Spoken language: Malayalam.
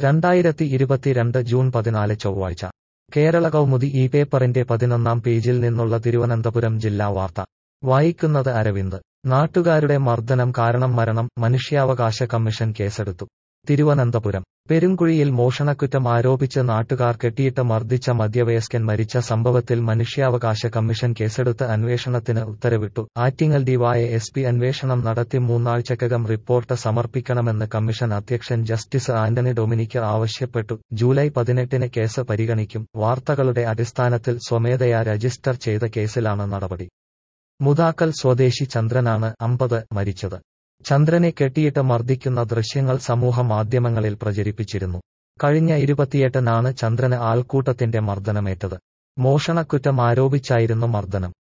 രണ്ടായിരത്തി ഇരുപത്തിരണ്ട് ജൂൺ പതിനാല് ചൊവ്വാഴ്ച കേരള കൗമുദി ഈ പേപ്പറിന്റെ പതിനൊന്നാം പേജിൽ നിന്നുള്ള തിരുവനന്തപുരം ജില്ലാ വാർത്ത വായിക്കുന്നത് അരവിന്ദ് നാട്ടുകാരുടെ മർദ്ദനം കാരണം മരണം മനുഷ്യാവകാശ കമ്മീഷൻ കേസെടുത്തു തിരുവനന്തപുരം പെരുങ്കുഴിയിൽ മോഷണക്കുറ്റം ആരോപിച്ച് നാട്ടുകാർ കെട്ടിയിട്ട് മർദ്ദിച്ച മധ്യവയസ്കൻ മരിച്ച സംഭവത്തിൽ മനുഷ്യാവകാശ കമ്മീഷൻ കേസെടുത്ത് അന്വേഷണത്തിന് ഉത്തരവിട്ടു ആറ്റിങ്ങൽ ഡിവായ എസ് പി അന്വേഷണം നടത്തി മൂന്നാഴ്ചക്കകം റിപ്പോർട്ട് സമർപ്പിക്കണമെന്ന് കമ്മീഷൻ അധ്യക്ഷൻ ജസ്റ്റിസ് ആന്റണി ഡൊമിനിക്ക് ആവശ്യപ്പെട്ടു ജൂലൈ പതിനെട്ടിന് കേസ് പരിഗണിക്കും വാർത്തകളുടെ അടിസ്ഥാനത്തിൽ സ്വമേധയാ രജിസ്റ്റർ ചെയ്ത കേസിലാണ് നടപടി മുതാക്കൽ സ്വദേശി ചന്ദ്രനാണ് അമ്പത് മരിച്ചത് ചന്ദ്രനെ കെട്ടിയിട്ട് മർദ്ദിക്കുന്ന ദൃശ്യങ്ങൾ സമൂഹ മാധ്യമങ്ങളിൽ പ്രചരിപ്പിച്ചിരുന്നു കഴിഞ്ഞ ഇരുപത്തിയെട്ടിനാണ് ചന്ദ്രന് ആൾക്കൂട്ടത്തിന്റെ മർദ്ദനമേറ്റത് മോഷണക്കുറ്റം ആരോപിച്ചായിരുന്നു മർദ്ദനം